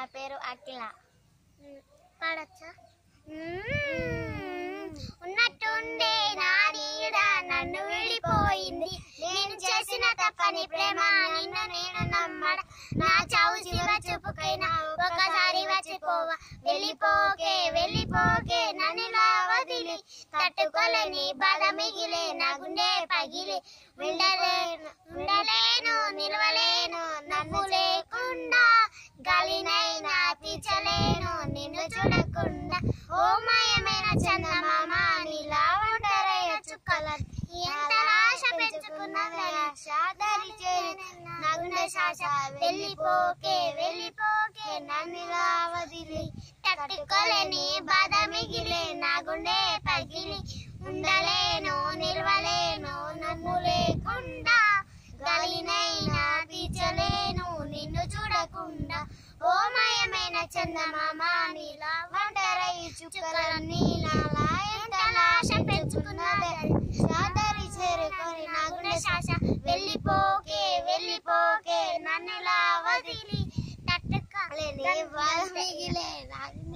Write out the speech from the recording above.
పేరు అఖిల పాడచ్చా ఉన్నట్టుండే నా నీడ నన్ను విడిపోయింది నేను చేసిన తప్పని ప్రేమ నిన్ను నేను నమ్మడ నా చావు శివ చూపుకైనా ఒకసారి వచ్చిపోవా వెళ్ళిపోకే వెళ్ళిపోకే నన్ను ఇలా వదిలి తట్టుకోలేని బాధ మిగిలే నా గుండె పగిలి ఉండలేను ఉండలేను నిలవలేను నన్ను లేకుండా గాలినైనా తీర్చలేను నిన్ను చూడకుండా ఓ మాయమైన చందమామ నీలా ఉంటారయ్య చుక్కల ఎంత ఆశ పెంచుకున్న ఆశ దరి చేరి నా గుండె శాస వెళ్ళిపోకే వెళ్ళిపోకే నన్నులా వదిలి తట్టుకోలేని బాధ మిగిలే నా గుండె పగిలి ఉండలేను నిలవలేను నన్ను లేకుండా గాలినైనా తీర్చలేను నిన్ను చూడకుండా ఓ మయమైన చందమామ నీలా వంటరై చుక్కలన్నీ నాలా ఎంతలా ఆశ పెంచుకున్నది సాదరి చేరుకొని నా గుండె శాస వెళ్ళిపోకే వెళ్ళిపోకే నన్నులా వదిలి తట్టుకోలేని బాధ మిగిలే నా